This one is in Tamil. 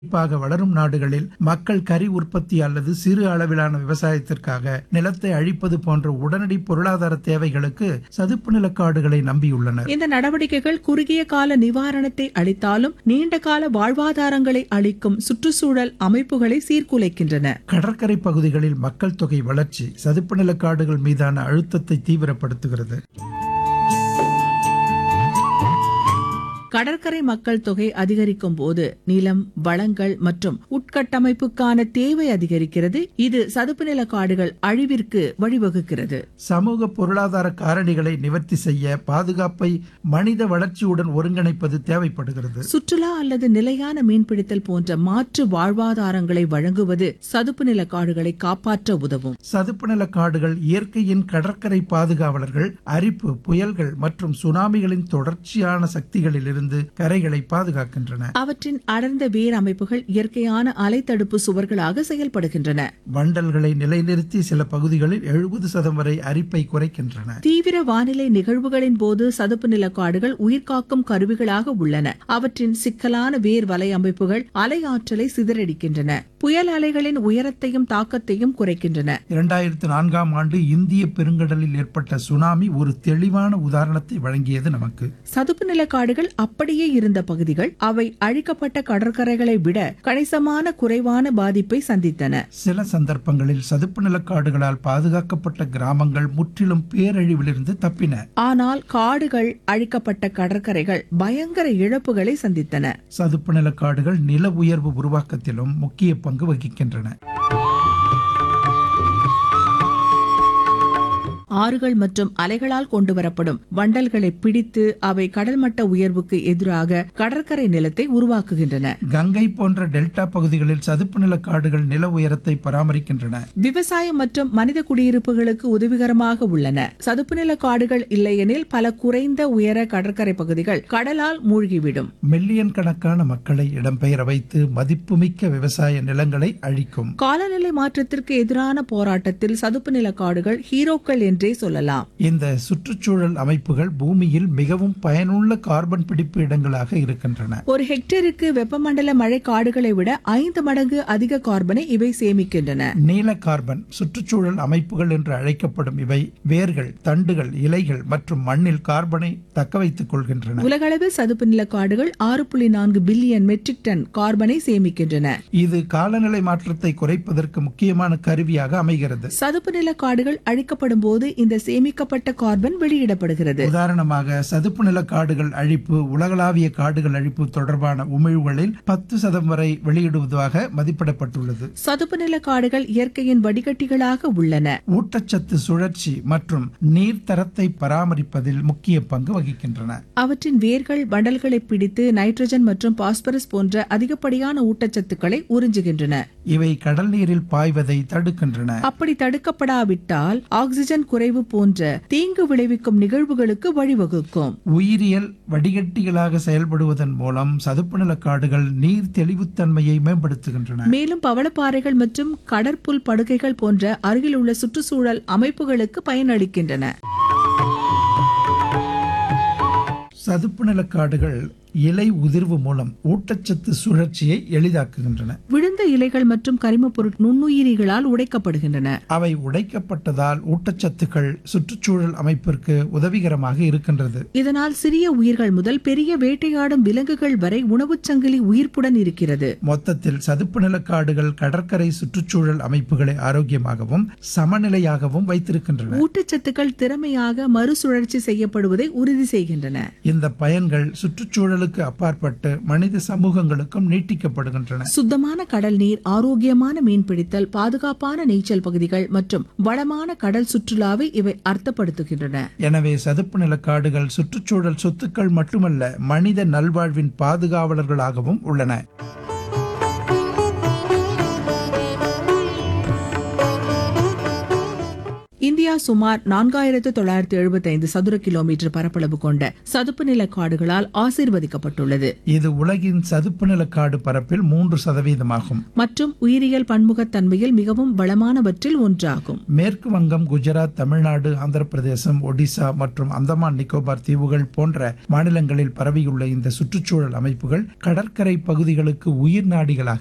குறிப்பாக வளரும் நாடுகளில் மக்கள் கறி உற்பத்தி அல்லது சிறு அளவிலான விவசாயத்திற்காக நிலத்தை அழிப்பது போன்ற உடனடி பொருளாதார தேவைகளுக்கு சதுப்பு நிலக்காடுகளை நம்பியுள்ளனர் இந்த நடவடிக்கைகள் குறுகிய கால நிவாரணத்தை அளித்தாலும் நீண்ட கால வாழ்வாதாரங்களை அளிக்கும் சுற்றுச்சூழல் அமைப்புகளை சீர்குலைக்கின்றன கடற்கரை பகுதிகளில் மக்கள் தொகை வளர்ச்சி சதுப்பு நிலக்காடுகள் மீதான அழுத்தத்தை தீவிரப்படுத்துகிறது கடற்கரை மக்கள் தொகை அதிகரிக்கும் போது நிலம் வளங்கள் மற்றும் உட்கட்டமைப்புக்கான தேவை அதிகரிக்கிறது இது சதுப்பு நில காடுகள் அழிவிற்கு வழிவகுக்கிறது சமூக பொருளாதார காரணிகளை நிவர்த்தி செய்ய பாதுகாப்பை மனித வளர்ச்சியுடன் ஒருங்கிணைப்பது தேவைப்படுகிறது சுற்றுலா அல்லது நிலையான மீன்பிடித்தல் போன்ற மாற்று வாழ்வாதாரங்களை வழங்குவது சதுப்பு நில காடுகளை காப்பாற்ற உதவும் சதுப்பு நில காடுகள் இயற்கையின் கடற்கரை பாதுகாவலர்கள் அரிப்பு புயல்கள் மற்றும் சுனாமிகளின் தொடர்ச்சியான சக்திகளிலிருந்து கரைகளை பாதுகாக்கின்றன அவற்றின் அடர்ந்த வேர் அமைப்புகள் இயற்கையான அலைத்தடுப்பு சுவர்களாக செயல்படுகின்றன வண்டல்களை நிலைநிறுத்தி சில பகுதிகளில் எழுபது சதம் வரை அரிப்பை குறைக்கின்றன தீவிர வானிலை நிகழ்வுகளின் போது சதுப்பு நில காடுகள் உயிர்காக்கும் கருவிகளாக உள்ளன அவற்றின் சிக்கலான வேர் வலை அமைப்புகள் அலை ஆற்றலை சிதறடிக்கின்றன புயல் அலைகளின் உயரத்தையும் தாக்கத்தையும் குறைக்கின்றன இரண்டாயிரத்து நான்காம் ஆண்டு இந்திய பெருங்கடலில் ஏற்பட்ட சுனாமி ஒரு தெளிவான உதாரணத்தை வழங்கியது நமக்கு சதுப்பு நில காடுகள் அப்படியே இருந்த பகுதிகள் அவை அழிக்கப்பட்ட கடற்கரைகளை விட கணிசமான குறைவான பாதிப்பை சந்தித்தன சில சந்தர்ப்பங்களில் சதுப்பு நிலக்காடுகளால் பாதுகாக்கப்பட்ட கிராமங்கள் முற்றிலும் பேரழிவிலிருந்து தப்பின ஆனால் காடுகள் அழிக்கப்பட்ட கடற்கரைகள் பயங்கர இழப்புகளை சந்தித்தன சதுப்பு நிலக்காடுகள் நில உயர்வு உருவாக்கத்திலும் முக்கிய பங்கு வகிக்கின்றன ஆறுகள் மற்றும் அலைகளால் கொண்டுவரப்படும் வண்டல்களை பிடித்து அவை கடல்மட்ட உயர்வுக்கு எதிராக கடற்கரை நிலத்தை உருவாக்குகின்றன கங்கை போன்ற டெல்டா பகுதிகளில் சதுப்பு நிலக்காடுகள் நில உயரத்தை பராமரிக்கின்றன விவசாயம் மற்றும் மனித குடியிருப்புகளுக்கு உதவிகரமாக உள்ளன சதுப்பு நில காடுகள் இல்லையெனில் பல குறைந்த உயர கடற்கரை பகுதிகள் கடலால் மூழ்கிவிடும் மில்லியன் கணக்கான மக்களை இடம்பெயர வைத்து மதிப்புமிக்க விவசாய நிலங்களை அழிக்கும் காலநிலை மாற்றத்திற்கு எதிரான போராட்டத்தில் சதுப்பு நில காடுகள் ஹீரோக்கள் என்றே சொல்லலாம் இந்த சுற்றுச்சூழல் அமைப்புகள் பூமியில் மிகவும் பயனுள்ள கார்பன் பிடிப்பு இடங்களாக இருக்கின்றன ஒரு ஹெக்டேருக்கு வெப்பமண்டல மழை காடுகளை விட ஐந்து மடங்கு அதிக கார்பனை இவை சேமிக்கின்றன நீல கார்பன் சுற்றுச்சூழல் அமைப்புகள் என்று அழைக்கப்படும் இவை வேர்கள் தண்டுகள் இலைகள் மற்றும் மண்ணில் கார்பனை தக்க வைத்துக் கொள்கின்றன உலகளவில் சதுப்பு நில காடுகள் ஆறு புள்ளி நான்கு பில்லியன் மெட்ரிக் டன் கார்பனை சேமிக்கின்றன இது காலநிலை மாற்றத்தை குறைப்பதற்கு முக்கியமான கருவியாக அமைகிறது சதுப்பு நில காடுகள் அழிக்கப்படும் போது இந்த சேமிக்கப்பட்ட கார்பன் வெளியிடப்படுகிறது உதாரணமாக சதுப்பு நில காடுகள் அழிப்பு உலகளாவிய காடுகள் அழிப்பு தொடர்பான உமிழ்வுகளில் பத்து சதம் வரை வெளியிடுவதாக மதிப்பிடப்பட்டுள்ளது சதுப்பு நில காடுகள் இயற்கையின் வடிகட்டிகளாக உள்ளன ஊட்டச்சத்து சுழற்சி மற்றும் நீர் தரத்தை பராமரிப்பதில் முக்கிய பங்கு வகிக்கின்றன அவற்றின் வேர்கள் வண்டல்களை பிடித்து நைட்ரஜன் மற்றும் பாஸ்பரஸ் போன்ற அதிகப்படியான ஊட்டச்சத்துக்களை உறிஞ்சுகின்றன இவை கடல் நீரில் பாய்வதை தடுக்கின்றன அப்படி தடுக்கப்படாவிட்டால் ஆக்சிஜன் குறைவு போன்ற தீங்கு விளைவிக்கும் நிகழ்வுகளுக்கு வழிவகுக்கும் உயிரியல் வடிகட்டிகளாக செயல்படுவதன் மூலம் சதுப்பு நில காடுகள் நீர் தெளிவுத்தன்மையை மேம்படுத்துகின்றன மேலும் பவளப்பாறைகள் மற்றும் கடற்புல் படுகைகள் போன்ற அருகிலுள்ள சுற்றுச்சூழல் அமைப்புகளுக்கு பயனளிக்கின்றன சதுப்பு நில காடுகள் இலை உதிர்வு மூலம் ஊட்டச்சத்து சுழற்சியை எளிதாக்குகின்றன விழுந்த இலைகள் மற்றும் கரிமப் பொருட் நுண்ணுயிரிகளால் உடைக்கப்படுகின்றன அவை உடைக்கப்பட்டதால் ஊட்டச்சத்துக்கள் சுற்றுச்சூழல் அமைப்பிற்கு உதவிகரமாக இருக்கின்றது இதனால் சிறிய உயிர்கள் முதல் பெரிய வேட்டையாடும் விலங்குகள் வரை உணவுச் சங்கிலி உயிர்ப்புடன் இருக்கிறது மொத்தத்தில் சதுப்பு நில காடுகள் கடற்கரை சுற்றுச்சூழல் அமைப்புகளை ஆரோக்கியமாகவும் சமநிலையாகவும் வைத்திருக்கின்றன ஊட்டச்சத்துக்கள் திறமையாக மறுசுழற்சி செய்யப்படுவதை உறுதி செய்கின்றன இந்த பயன்கள் சுற்றுச்சூழலுக்கு அப்பாற்பட்டு மனித சமூகங்களுக்கும் நீட்டிக்கப்படுகின்றன சுத்தமான கடல் நீர் ஆரோக்கியமான மீன்பிடித்தல் பாதுகாப்பான நீச்சல் பகுதிகள் மற்றும் வளமான கடல் சுற்றுலாவை இவை அர்த்தப்படுத்துகின்றன எனவே சதுப்பு நில காடுகள் சுற்றுச்சூழல் சொத்துக்கள் மட்டுமல்ல மனித நல்வாழ்வின் பாதுகாவலர்களாகவும் உள்ளன இந்தியா சுமார் நான்காயிரத்து தொள்ளாயிரத்து எழுபத்தைந்து சதுர கிலோமீட்டர் பரப்பளவு கொண்ட சதுப்பு நில காடுகளால் ஆசீர்வதிக்கப்பட்டுள்ளது இது உலகின் சதுப்பு நிலக்காடு பரப்பில் மூன்று சதவீதமாகும் மற்றும் உயிரியல் பன்முகத்தன்மையில் மிகவும் வளமானவற்றில் ஒன்றாகும் மேற்கு வங்கம் குஜராத் தமிழ்நாடு ஆந்திர பிரதேசம் ஒடிசா மற்றும் அந்தமான் நிக்கோபார் தீவுகள் போன்ற மாநிலங்களில் பரவியுள்ள இந்த சுற்றுச்சூழல் அமைப்புகள் கடற்கரை பகுதிகளுக்கு உயிர் நாடிகளாக